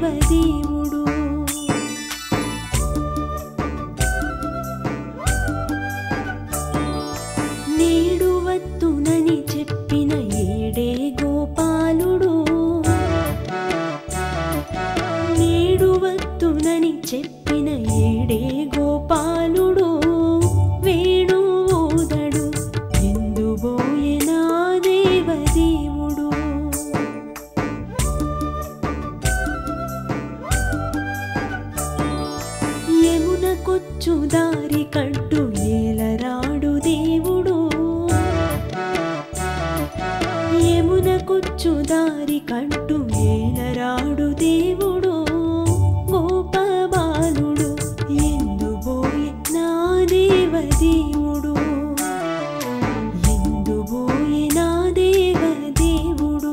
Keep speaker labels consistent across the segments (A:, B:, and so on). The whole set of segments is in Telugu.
A: దేవదేవుడు నేడు వత్తునని చెప్పిన ఏడే గోపాలుడు నేడు వత్తునని చెప్పిన ఏడే గోపాలుడు వేణు ఓదడు ఎందుబోయే నా దేవదేవుడు యమునకొచ్చు దారి కట్టు ఏలరాడు దేవుడు యమునకొచ్చు దారి కట్టు ఏలరాడు దేవుడు గోపబాలుడు ఎందుబోయే నా దేవదేవుడు ఎందుబోయే నా దేవదేవుడు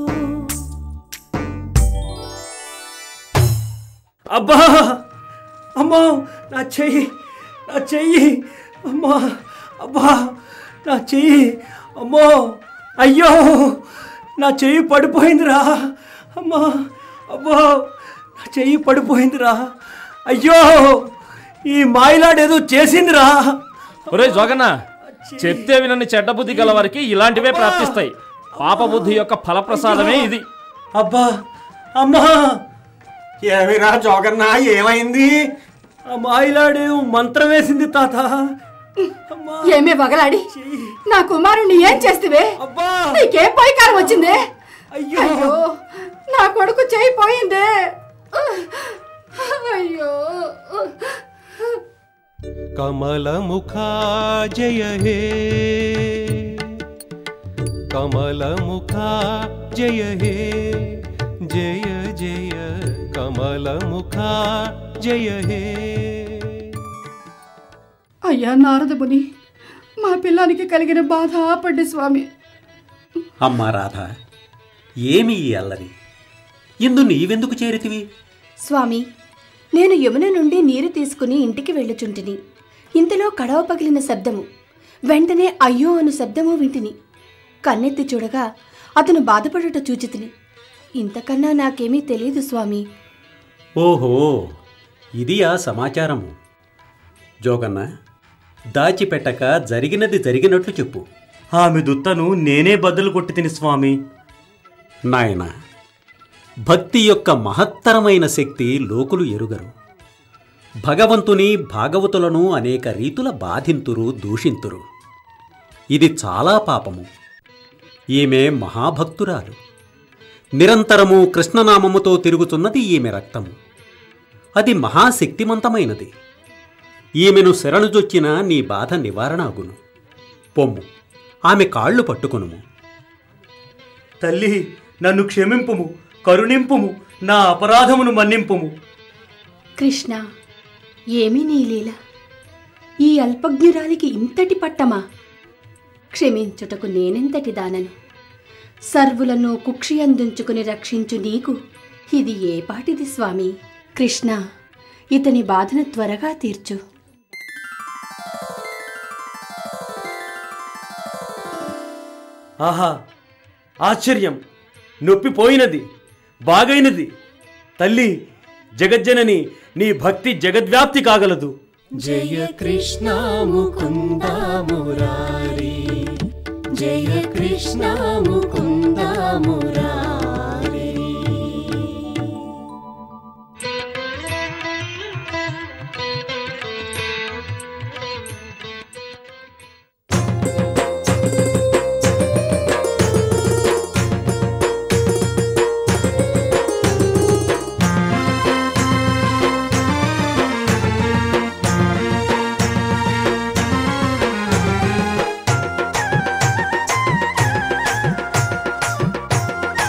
B: అబ్బా అమ్మో నా చెయ్యి నా చెయ్యి అమ్మా అబ్బా నా చెయ్యి అమ్మో అయ్యో నా చెయ్యి పడిపోయిందిరా అమ్మా అబ్బో నా చెయ్యి పడిపోయిందిరా అయ్యో ఈ మాయిలాడేదో చేసిందిరా
C: ఒరే జోగన్న చెప్తే వినని చెడ్డ బుద్ధి గల వారికి ఇలాంటివే ప్రాప్తిస్తాయి పాప బుద్ధి యొక్క ఫలప్రసాదమే ఇది
B: అబ్బా అమ్మా
D: ఏమిరా జోగన్న ఏమైంది
B: ఆ మాయిలాడేదో మంత్రం వేసింది తాత అమ్మా
E: ఏమే వగలాడి
B: చెయ్యి
E: నా కుమారుణ్ణి ఏం చేstiవే
B: అబ్బా
E: నీకేం పోయికారం వచ్చిందే
B: అయ్యో
E: అయ్యో నా కొడుకు చేయి పోయిందే అయ్యో
F: కమలముఖా జయ హే కమలముఖా జయ హే జయ జయ కమలముఖా జయ హే
E: అయ్యా నారదముని మా పిల్లానికి కలిగిన బాధ ఆపండి స్వామి
G: అమ్మా రాధ ఏమి ఈ అల్లరి ఇందు నీవెందుకు చేరితివి
H: స్వామి నేను యమున నుండి నీరు తీసుకుని ఇంటికి వెళ్ళుచుంటిని ఇంతలో కడవ పగిలిన శబ్దము వెంటనే అయ్యో అను శబ్దము వింటిని కన్నెత్తి చూడగా అతను బాధపడుట చూచితిని ఇంతకన్నా నాకేమీ తెలియదు స్వామి
G: ఓహో ఇది ఆ సమాచారము జోగన్న దాచిపెట్టక జరిగినది జరిగినట్లు చెప్పు
B: ఆమె దుత్తను నేనే బద్దలు కొట్టి తిని స్వామి
G: నాయన భక్తి యొక్క మహత్తరమైన శక్తి లోకులు ఎరుగరు భగవంతుని భాగవతులను అనేక రీతుల బాధింతురు దూషింతురు ఇది చాలా పాపము ఈమె మహాభక్తురాలు నిరంతరము కృష్ణనామముతో తిరుగుతున్నది ఈమె రక్తము అది మహాశక్తిమంతమైనది ఈమెను శరణుజొచ్చిన నీ బాధ నివారణ అగును పొమ్ము ఆమె కాళ్ళు పట్టుకొనుము
B: తల్లి నన్ను క్షమింపుము కరుణింపుము నా అపరాధమును మన్నింపుము
H: కృష్ణ ఏమి నీ లీల ఈ అల్పజ్ఞురాలికి ఇంతటి పట్టమా క్షమించుటకు నేనెంతటి దానను సర్వులను కుక్షియందుంచుకుని రక్షించు నీకు ఇది ఏ పాటిది స్వామి కృష్ణ ఇతని బాధను త్వరగా తీర్చు
B: ఆహా ఆశ్చర్యం నొప్పి పోయినది బాగైనది తల్లి జగజ్జనని నీ భక్తి జగద్వ్యాప్తి కాగలదు
F: జయ కృష్ణ ముకుంద మురారి జయ కృష్ణ ముకుంద మురారి
A: ఆ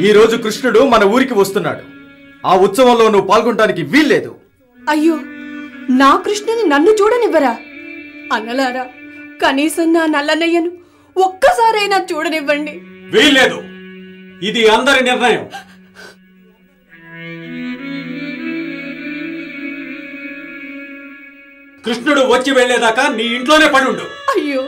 I: ఈ రోజు కృష్ణుడు మన ఊరికి వస్తున్నాడు ఆ ఉత్సవంలో నువ్వు పాల్గొనడానికి వీల్లేదు
H: అయ్యో నా కృష్ణుని నన్ను చూడనివ్వరా అన్నలారా కనీసం నా నల్లనయ్యను ఒక్కసారైనా చూడనివ్వండి
G: వీల్లేదు ఇది అందరి నిర్ణయం కృష్ణుడు వచ్చి వెళ్ళేదాకా నీ ఇంట్లోనే పడుండు
H: అయ్యో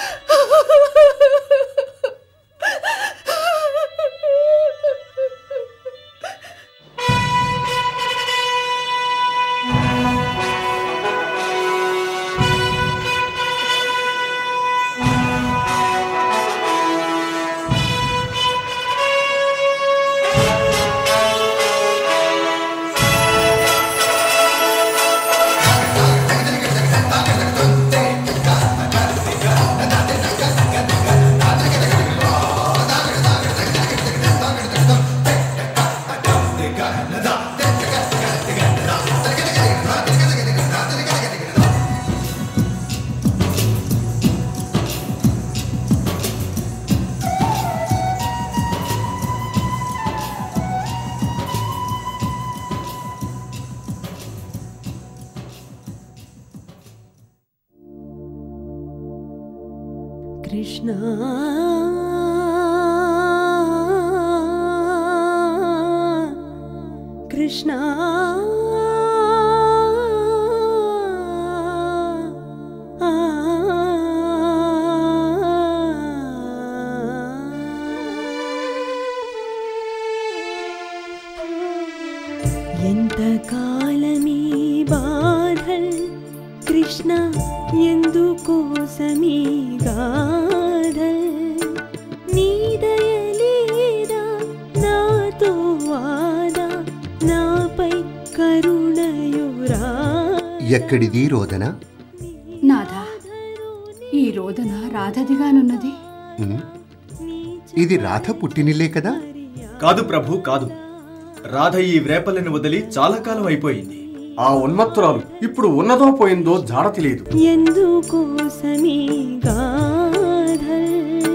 A: కృష్ణ కృష్ణ ఎంత కాలమీ బాధల్ కృష్ణ ఎందుకోసమీ గాథల్ నీ దయలేదా నాతో వాదా నాపై కరుణయురా
J: ఎక్కడిది రోదన
E: నాథా ఈ రోదన రాధదిగానున్నది
J: ఉమ్, ఇది రాధ పుట్టినిల్లే కదా
I: కాదు ప్రభు కాదు రాధ ఈ వ్రేపల్లిని వదిలి చాలా కాలం అయిపోయింది
D: ఆ ఉన్మత్తురాలు ఇప్పుడు ఉన్నదో పోయిందో జాడ తెలియదు
A: ఎందుకోసమీ గాథల్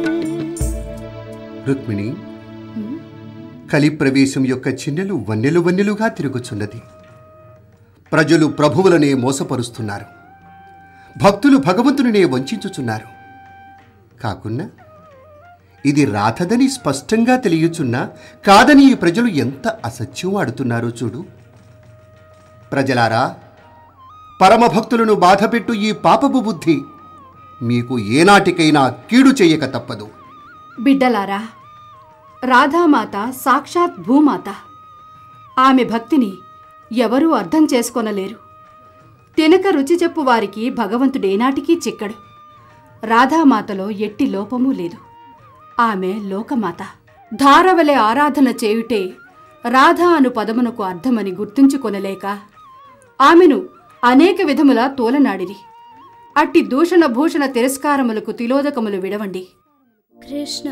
J: రుక్మిణి కలి ప్రవేశం యొక్క చిన్నెలు వన్నెలు వన్నెలుగా తిరుగుచున్నది ప్రజలు ప్రభువులనే మోసపరుస్తున్నారు భక్తులు భగవంతునినే వంచుచున్నారు కాకున్నా ఇది రాధదని స్పష్టంగా తెలియచున్నా కాదని ఈ ప్రజలు ఎంత అసత్యం ఆడుతున్నారో చూడు ప్రజలారా పరమభక్తులను బాధపెట్టు ఈ పాపపు బుద్ధి మీకు ఏనాటికైనా కీడు చేయక తప్పదు
E: బిడ్డలారా రాధామాత సాక్షాత్ భూమాత ఆమె భక్తిని ఎవరూ అర్థం చేసుకొనలేరు తినక రుచి చెప్పు వారికి భగవంతుడేనాటికీ చిక్కడు రాధామాతలో ఎట్టి లోపమూ లేదు ఆమె లోకమాత ధారవలె ఆరాధన చేయుటే రాధా అను పదమునకు అర్థమని గుర్తుంచుకొనలేక ఆమెను అనేక విధముల తోలనాడిరి అట్టి దూషణ భూషణ తిరస్కారములకు తిలోదకములు విడవండి
A: కృష్ణ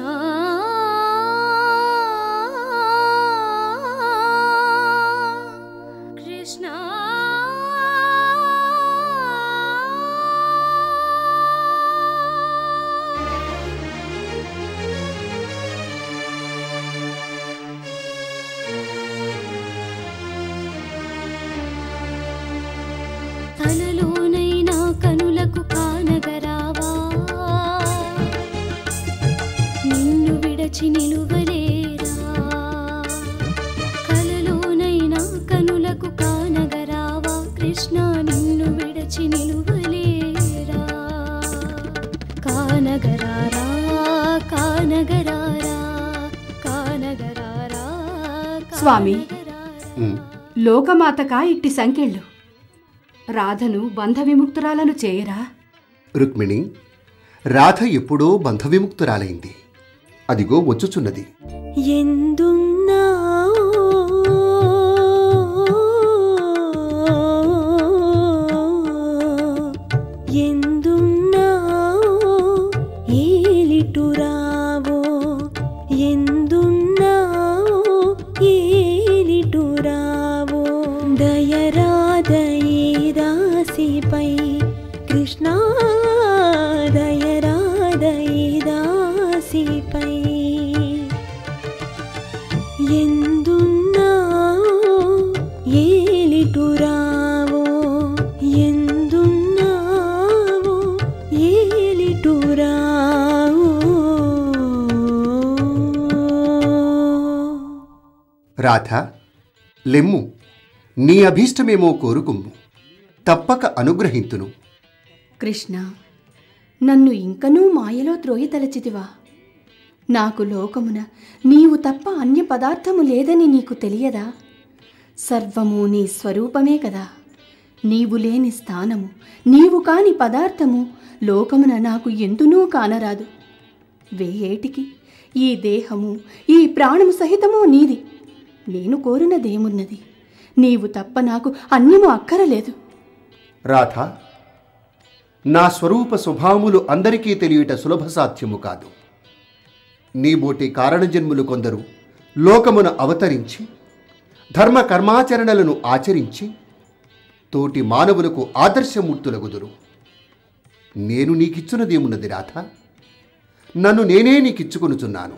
A: కృష్ణ కలలోనైనా కనులకు కానగరావా నిన్ను విడచి నిలువలేరా కలలోనైనా కనులకు కానగరావా కృష్ణ నిన్ను విడచి నిలువలేరా కానగరారా కానగరారా కానగరారా
E: స్వామి
J: ఉమ్,
E: లోకమాతకా ఇట్టి సంకెళ్ళు రాధను బంధ విముక్తురాలను చేయరా
J: రుక్మిణి రాధ ఎప్పుడో బంధ విముక్తురాలైంది అదిగో వచ్చుచున్నది
A: ఎందున్నావో ఎందున్నావో ఏలిటురావో ఎందున్నావో ఏలిటురావో దయరాదయే దాసిపై కృష్ణ దయరాదయే దాసిపై
J: రాధ లెమ్ము నీ అభీష్టమేమో కోరుకుమ్ము తప్పక అనుగ్రహింతును
H: కృష్ణ నన్ను ఇంకనూ మాయలో త్రోయతలచితివా నాకు లోకమున నీవు తప్ప అన్య పదార్థము లేదని నీకు తెలియదా సర్వము నీ స్వరూపమే కదా నీవు లేని స్థానము నీవు కాని పదార్థము లోకమున నాకు ఎందునూ కానరాదు వేయేటికి ఈ దేహము ఈ ప్రాణము సహితము నీది నేను కోరినదేమున్నది నీవు తప్ప నాకు అన్యము అక్కరలేదు
J: రాధ నా స్వరూప స్వభావములు అందరికీ తెలియట సులభ సాధ్యము కాదు నీబోటి కారణజన్ములు కొందరు లోకమున అవతరించి ధర్మ కర్మాచరణలను ఆచరించి తోటి మానవులకు ఆదర్శమూర్తులగుదురు నేను నీకిచ్చున్నదేమున్నది రాధ నన్ను నేనే నీకిచ్చుకొనుచున్నాను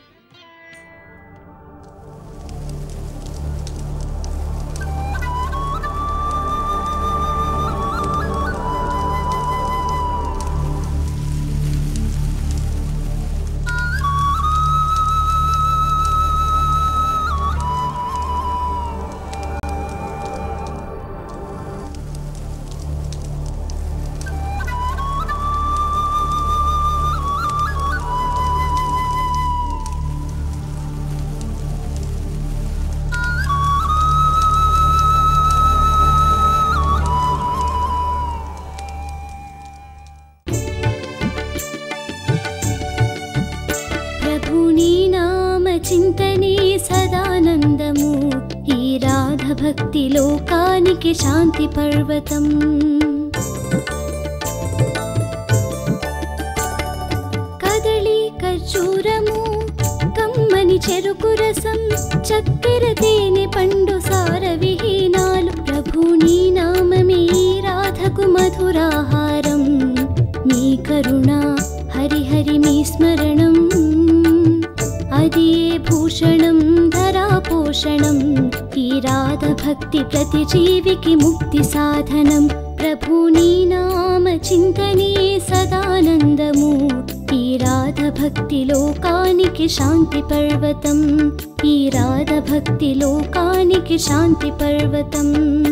K: ప్రభుని నామ చింతనే సదానందము ఈ రాధ భక్తి లోకానికి శాంతి పర్వతం కదలి ఖర్జూరము కమ్మని చెరుకు రసం చక్కెర తేనె పండు సార విహీనాలు ప్రభుని నామమే రాధకు మధురాహారం మీ కరుణ హరిహరి మీ స్మరణం అది ఏ భూషణం ధరాపోషణం ఈ రాధ భక్తి ప్రతి జీవికి ముక్తి సాధనం ప్రభుని నామ చింతనే సదానందము ఈ రాధ భక్తి లోకానికి శాంతి పర్వతం ఈ రాధ భక్తి లోకానికి శాంతి పర్వతం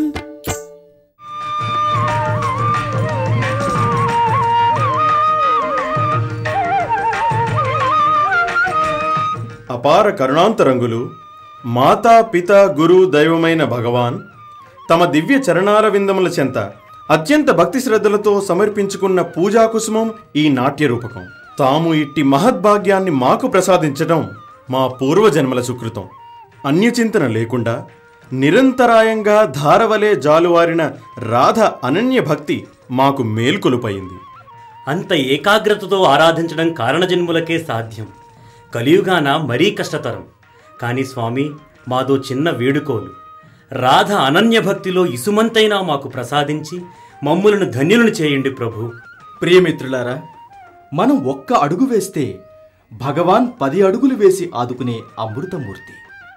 B: అపార కరుణాంతరంగులు మాతా పిత గురు దైవమైన భగవాన్ తమ దివ్య చరణాల విందముల చెంత అత్యంత భక్తి శ్రద్ధలతో సమర్పించుకున్న పూజా కుసుమం ఈ నాట్య రూపకం తాము ఇట్టి మహద్భాగ్యాన్ని మాకు ప్రసాదించడం మా పూర్వజన్మల సుకృతం అన్యచింతన లేకుండా నిరంతరాయంగా ధారవలే జాలువారిన రాధ అనన్య భక్తి మాకు మేల్కొలుపయింది
L: అంత ఏకాగ్రతతో ఆరాధించడం కారణజన్ములకే సాధ్యం కలియుగాన మరీ కష్టతరం కానీ స్వామి మాదో చిన్న వేడుకోలు రాధ అనన్య భక్తిలో ఇసుమంతైనా మాకు ప్రసాదించి మమ్ములను ధన్యులను చేయండి ప్రభు
I: ప్రియమిత్రులారా మనం ఒక్క అడుగు వేస్తే భగవాన్ పది అడుగులు వేసి ఆదుకునే అమృతమూర్తి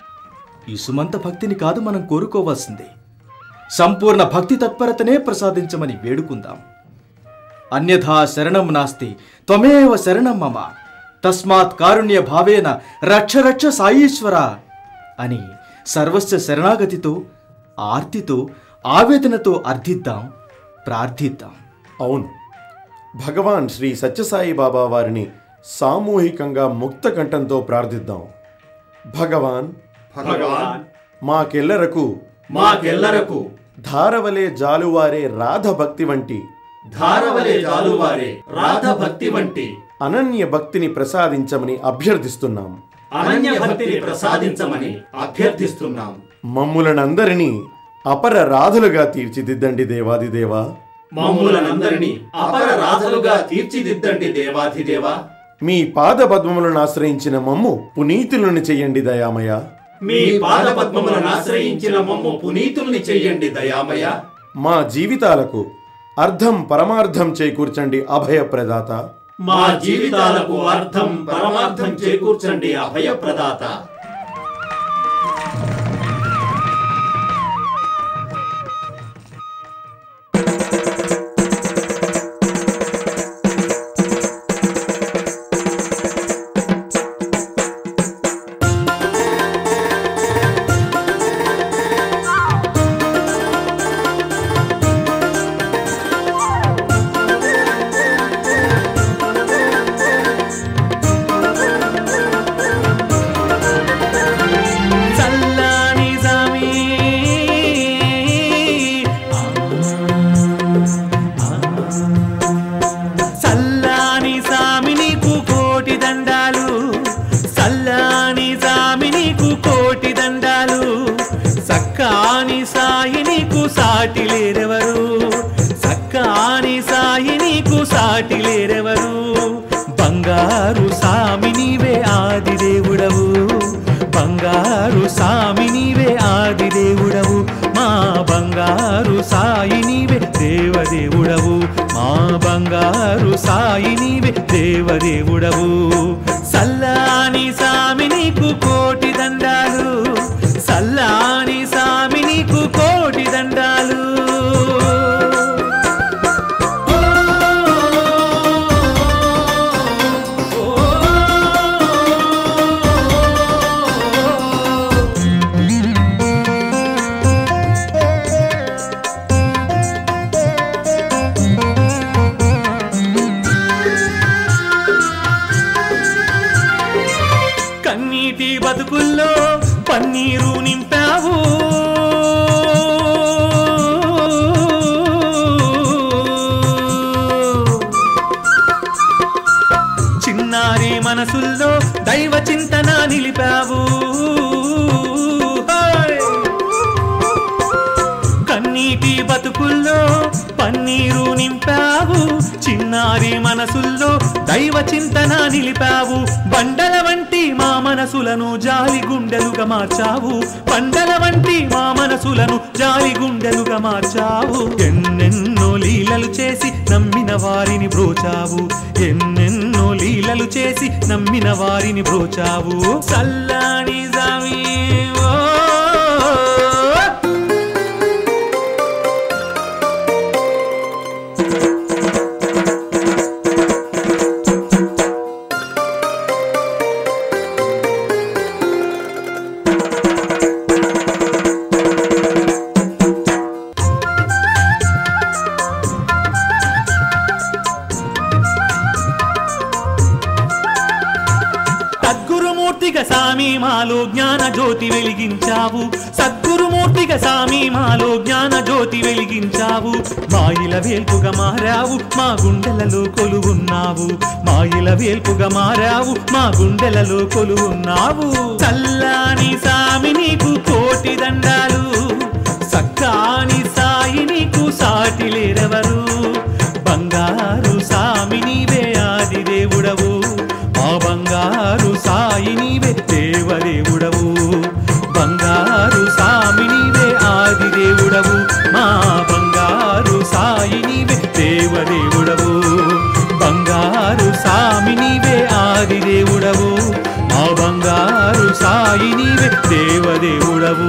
I: ఇసుమంత భక్తిని కాదు మనం కోరుకోవాల్సిందే సంపూర్ణ భక్తి తత్పరతనే ప్రసాదించమని వేడుకుందాం అన్యథా శరణం నాస్తి త్వమేవ శరణం మమ తస్మాత్ కారుణ్య భావేన రక్ష రక్ష సాయీశ్వర అని సర్వస్వ శరణాగతితో ఆర్తితో ఆవేదనతో అర్థిద్దాం ప్రార్థిద్దాం
B: అవును భగవాన్ శ్రీ సత్యసాయి బాబా వారిని సామూహికంగా ముక్త కంఠంతో ప్రార్థిద్దాం భగవాన్
G: భగవాన్
B: మాకెల్లరకు
G: మాకెల్లరకు
B: ధారవలే జాలువారే రాధ భక్తి వంటి
G: ధారవలే జాలువారే రాధ భక్తి వంటి
B: అనన్య భక్తిని ప్రసాదించమని అభ్యర్థిస్తున్నాం
G: అనన్య భక్తిని ప్రసాదించమని అభ్యర్థిస్తున్నాం
B: మమ్ములనందరినీ అపర రాధులుగా తీర్చిదిద్దండి దేవాది దేవా
G: మమ్ములనందరినీ అపర రాధలుగా తీర్చిదిద్దండి దేవాధిదేవా
B: మీ పాద పద్మములను ఆశ్రయించిన మమ్ము పునీతులను చెయ్యండి దయామయ
G: మీ పాదపద్మములను ఆశ్రయించిన మమ్ము పునీతుల్ని చెయ్యండి దయామయ
B: మా జీవితాలకు అర్థం పరమార్థం చేకూర్చండి అభయప్రదాత
G: మా జీవితాలకు అర్థం పరమార్థం చేకూర్చండి అభయప్రదాత
M: సాటి లేరెవరు సక్కాని సాయి నీకు సాటి లేరెవరు బంగారు సామి నీవే ఆది దేవుడవు బంగారు సామి నీవే ఆది దేవుడవు మా బంగారు సాయి నీవే దేవదేవుడవు మా బంగారు సాయి నీవే దేవదేవుడవు సల్లాని సామి నీకు కోటి దండాలు సల్లాని సామి నీకు కోటి దండాలు కన్నీటి బతుకుల్లో పన్నీరు నింపావు చిన్నారి మనసుల్లో దైవ చింతన నిలిపావు హాయ్! కన్నీటి బతుకుల్లో పన్నీరు నింపావు చిన్నారి మనసుల్లో దైవ చింతన నిలిపావు బండల వంటి మా మనసులను జాలి గుండెలుగా మార్చావు బండల వంటి మా మనసులను జాలి గుండెలుగా మార్చావు ఎన్నెన్నో లీలలు చేసి నమ్మిన వారిని బ్రోచావు ఎన్నెన్నో లీలలు చేసి నమ్మిన వారిని బ్రోచావు సల్లాని జామీ ఓ సద్గురుమూర్తిగా సామి మాలో జ్ఞాన జ్యోతి వెలిగించావు సద్గురుమూర్తిగా సామి మాలో జ్ఞాన జ్యోతి వెలిగించావు మాయిల వేల్పుగా మారావు మా గుండెలలో కొలువున్నావు మాయిల వేల్పుగా మారావు మా గుండెలలో కొలువున్నావు చల్లాని సామి నీకు కోటి దండాలు సక్కాని సాయి నీకు సాటి లేరెవరు బంగారు సామి నీవే ఆది దేవుడవు మా బంగారు సాయి నీవే దేవదేవుడవు బంగారు సామి నీవే ఆది దేవుడవు మా బంగారు సాయి నీవే దేవదేవుడవు బంగారు సామి నీవే ఆది దేవుడవు మా బంగారు సాయి నీవే దేవదేవుడవు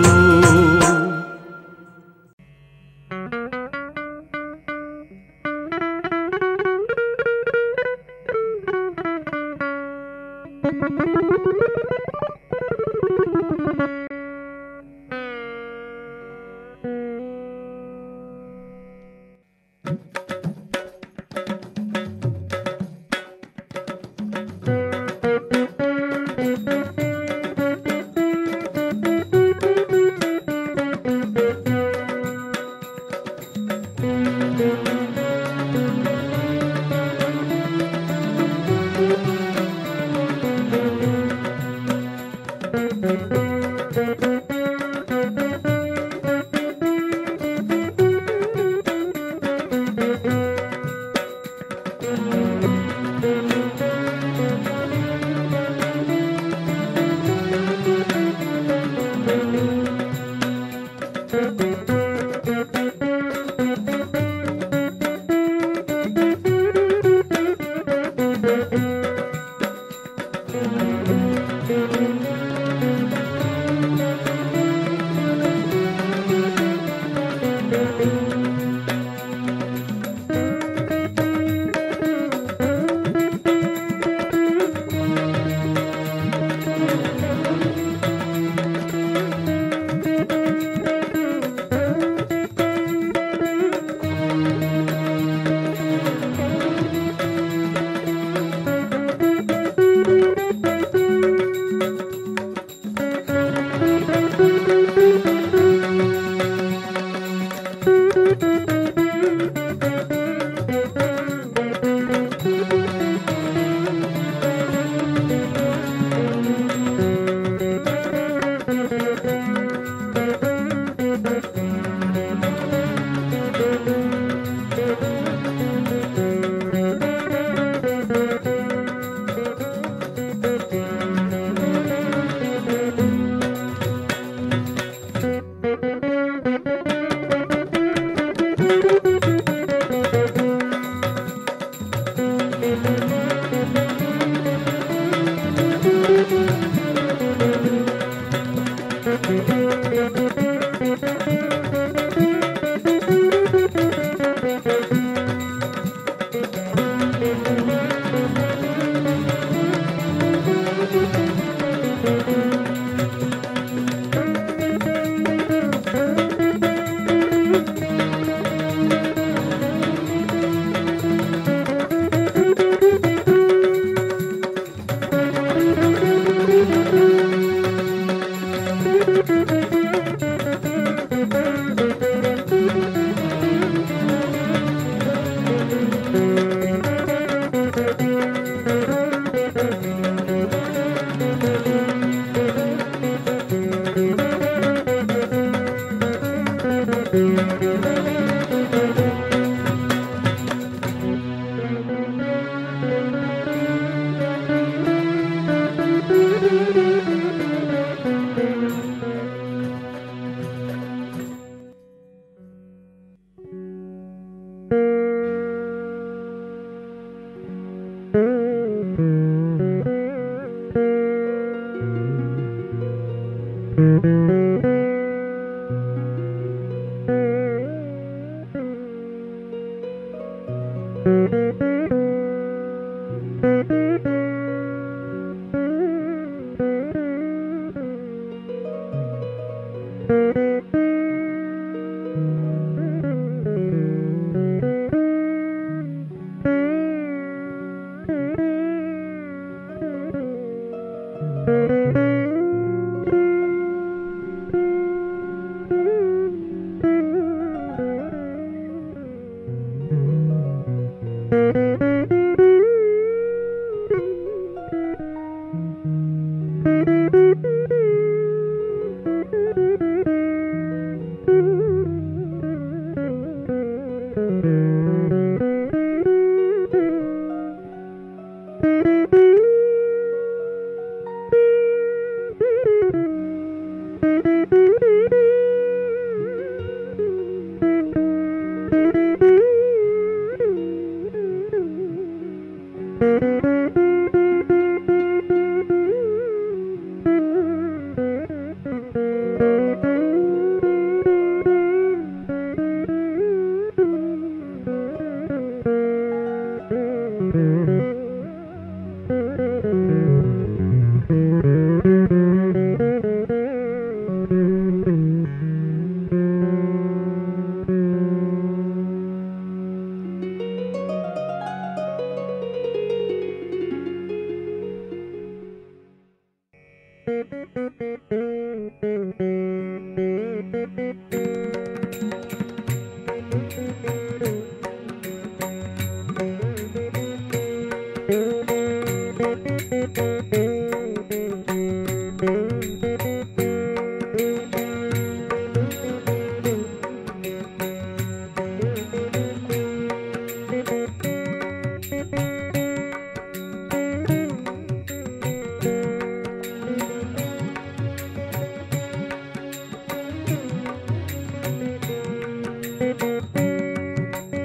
N: Thank you.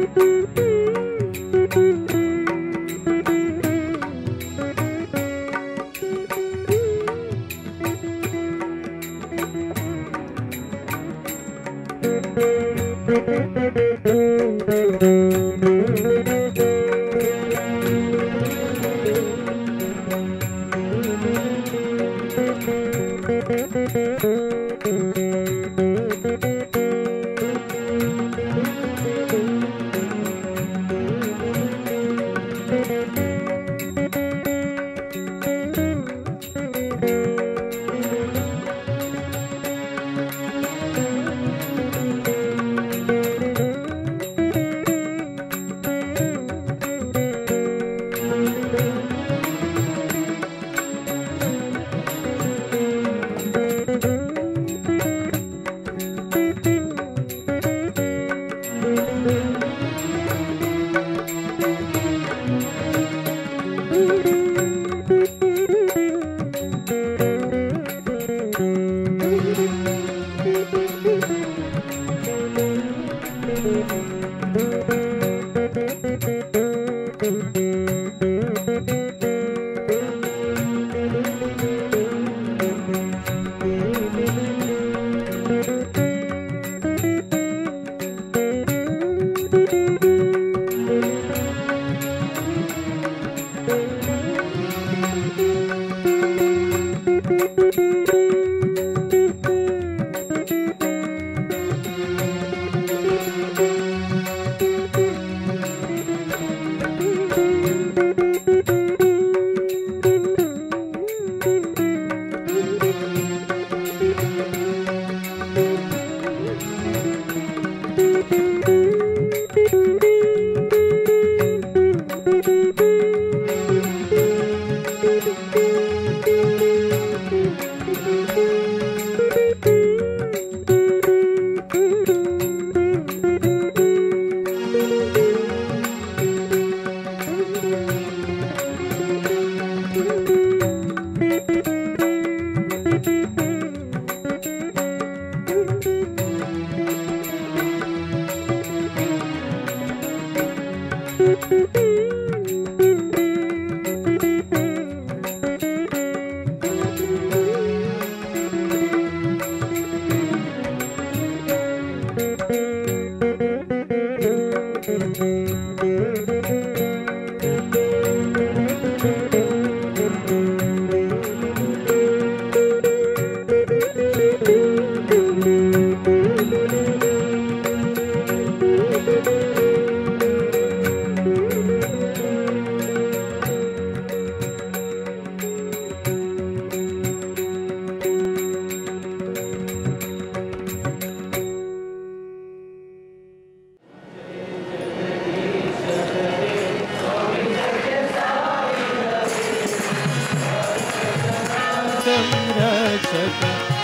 N: संरक्षक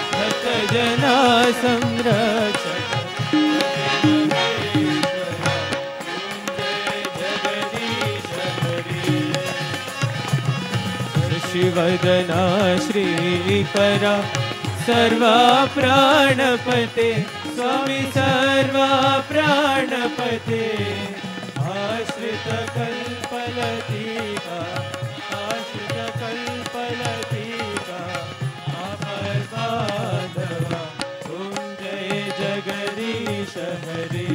N: भक्तजना संरक्षक शिवदना श्रीकरा सर्वा प्राणपते स्वामी सर्वा प्राणपते आश्रित कल्पलतीका आश्रित कल्पलतीका आपद्बाधवा ॐ जय जगदीश हरे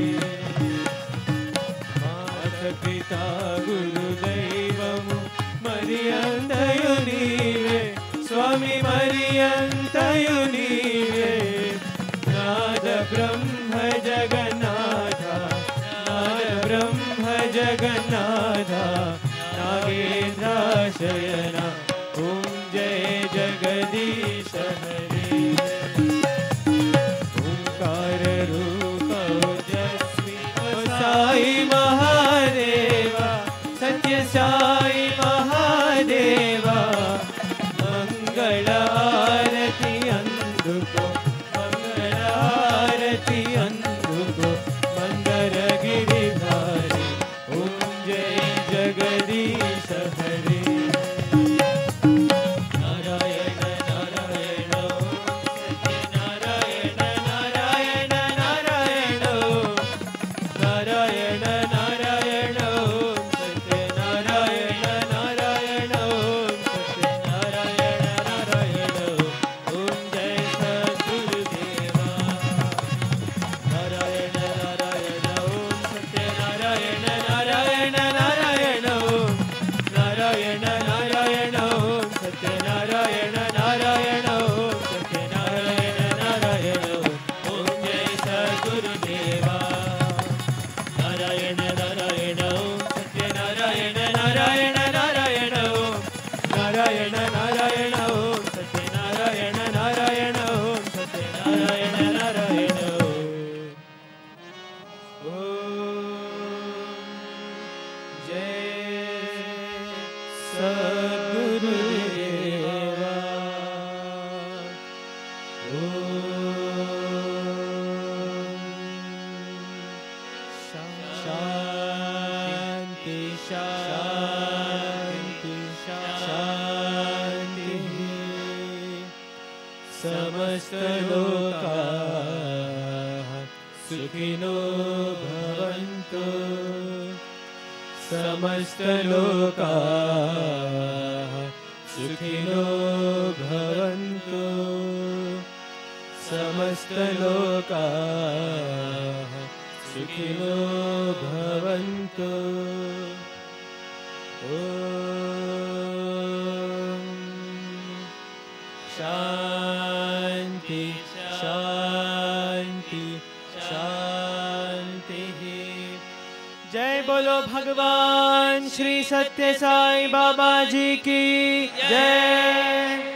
N: మాత పిత గురుదైవము మరి అంతయు నీవే స్వామి మరి అంతయు నీవే నాద బ్రహ్మ జగన్నాథ నాద బ్రహ్మ జగన్నాథ నాగేంద్ర శయన ఓం జయ జగదీశ హరే ఓంకార రూప ఓజస్వి ఓ సాయి మహాదేవ సత్య సాయి మహాదేవ మంగళ ఆరతి అందుకో మంగళ ఆరతి అందుకో మందర గిరిధారి ఓం జయ జగదీశ హరే నారాయణ నారాయణ ఓం సత్యనారాయణ నారాయణ నారాయణ ఓం నారాయణ నారాయణ जय सद्गुरुदेवा शान्ति शान्ति शान्ति समस्तलोकाः सुखिनो भवन्तु समस्तलोकाः सुखिनो भवन्तु समस्तलोकाः सुखिनो भवन्तु ॐ शान्ति शान्ति शान्तिः जय बोलो भगवान श्री सत्य साई बाबा जी की जय